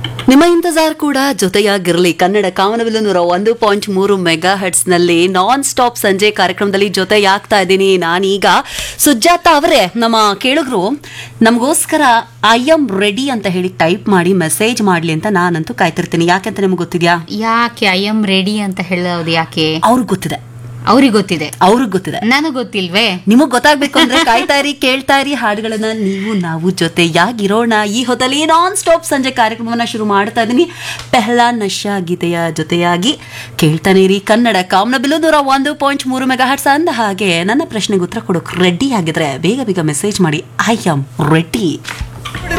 ನಿಮ್ಮ ಇಂತಜಾರ್ ಕೂಡ ಜೊತೆಯಾಗಿರಲಿ ಕನ್ನಡ ಕಾಮನಬಿಲ್ಲು ನೂರ ಒಂದು ಪಾಯಿಂಟ್ ಮೂರು ಮೆಗಾ ಹರ್ಟ್ಸ್ ನಲ್ಲಿ ನಾನ್ ಸ್ಟಾಪ್ ಸಂಜೆ ಕಾರ್ಯಕ್ರಮದಲ್ಲಿ ಜೊತೆಯಾಗ್ತಾ ಇದ್ದೀನಿ ನಾನೀಗ ಸುಜಾತ ಅವರೇ ನಮ್ಮ ಕೇಳುಗರು ನಮಗೋಸ್ಕರ ಐ ಎಮ್ ರೆಡಿ ಅಂತ ಹೇಳಿ ಟೈಪ್ ಮಾಡಿ ಮೆಸೇಜ್ ಮಾಡ್ಲಿ ಅಂತ ನಾನಂತೂ ಕಾಯ್ತಿರ್ತೀನಿ ಯಾಕೆಂತ ನಿಮ್ಗೆ ಗೊತ್ತಿದ್ಯಾ ಯಾಕೆ ಐ ಎಮ್ ರೆಡಿ ಅಂತ ಹೇಳೋದು ಯಾಕೆ ಅವ್ರಿಗೆ ಗೊತ್ತಿದೆ ಅವ್ರಿಗೆ ಗೊತ್ತಿದೆ ಅವ್ರಿಗೆ ಗೊತ್ತಿದೆ ನನಗೆ ಗೊತ್ತಿಲ್ವೇ ನಿಮಗ್ ಗೊತ್ತಾಗ್ಬೇಕು ಅಂದ್ರೆ ಕಾಯ್ತಾ ಇರಿ ಕೇಳ್ತಾ ಇರಿ ಹಾಡುಗಳನ್ನ ನೀವು ನಾವು ಜೊತೆಯಾಗಿರೋಣ ಈ ಹೊತ್ತಲ್ಲಿ ನಾನ್ ಸ್ಟಾಪ್ ಸಂಜೆ ಕಾರ್ಯಕ್ರಮವನ್ನ ಶುರು ಮಾಡ್ತಾ ಇದೀನಿ ಪೆಹ್ಲಾ ನಶಾ ಗೀತೆಯ ಜೊತೆಯಾಗಿ ಕೇಳ್ತಾನೆ ಇರಿ ಕನ್ನಡ ಕಾಮನಬಿಲ್ಲು ನೂರ ಒಂದು ಪಾಯಿಂಟ್ ಮೂರು ಮೆಗಾ ಹರ್ಟ್ಸ್ ಅಂದ ಹಾಗೆ ನನ್ನ ಪ್ರಶ್ನೆಗೆ ಉತ್ತರ ಕೊಡೋಕೆ ರೆಡಿ ಆಗಿದ್ರೆ ಬೇಗ ಬೇಗ ಮೆಸೇಜ್ ಮಾಡಿ ಐ ಆಮ್ ರೆಡಿ